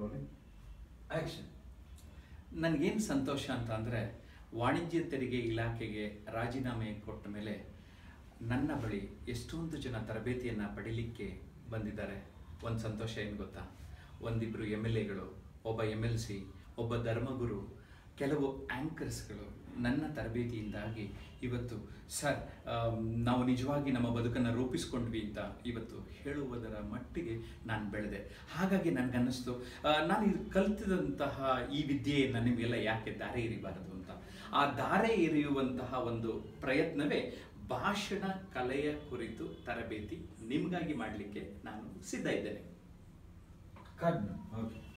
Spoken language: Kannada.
ರೋಲಿಂಗ್ ಆಕ್ಷನ್ ನನಗೇನು ಸಂತೋಷ ಅಂತ ಅಂದರೆ ವಾಣಿಜ್ಯ ತೆರಿಗೆ ಇಲಾಖೆಗೆ ರಾಜೀನಾಮೆ ಕೊಟ್ಟ ಮೇಲೆ ನನ್ನ ಬಳಿ ಎಷ್ಟೊಂದು ಜನ ತರಬೇತಿಯನ್ನು ಪಡಿಲಿಕ್ಕೆ ಬಂದಿದ್ದಾರೆ ಒಂದು ಸಂತೋಷ ಏನು ಗೊತ್ತಾ ಒಂದಿಬ್ಬರು ಎಮ್ ಎಲ್ ಎಗಳು ಒಬ್ಬ ಎಮ್ ಎಲ್ ಸಿ ಒಬ್ಬ ಧರ್ಮಗುರು ಕೆಲವು ಆ್ಯಂಕರ್ಸ್ಗಳು ನನ್ನ ತರಬೇತಿಯಿಂದಾಗಿ ಇವತ್ತು ಸರ್ ಆಮ್, ನಾವು ನಿಜವಾಗಿ ನಮ್ಮ ಬದುಕನ್ನು ರೂಪಿಸ್ಕೊಂಡ್ವಿ ಅಂತ ಇವತ್ತು ಹೇಳುವುದರ ಮಟ್ಟಿಗೆ ನಾನು ಬೆಳೆದೆ ಹಾಗಾಗಿ ನನಗನ್ನಿಸ್ತು ಆ, ನಾನು ಇದು ಕಲಿತಿದಂತಹ ಈ ವಿದ್ಯೆಯನ್ನು ನಿಮಗೆಲ್ಲ ಯಾಕೆ ದಾರೆ ಎರಿಬಾರದು ಅಂತ ಆ ದಾರೆ ಎರೆಯುವಂತಹ ಒಂದು ಪ್ರಯತ್ನವೇ ಭಾಷಣ ಕಲೆಯ ಕುರಿತು ತರಬೇತಿ ನಿಮಗಾಗಿ ಮಾಡಲಿಕ್ಕೆ ನಾನು ಸಿದ್ಧ ಇದ್ದೇನೆ ಕಟ್ ಓಕೆ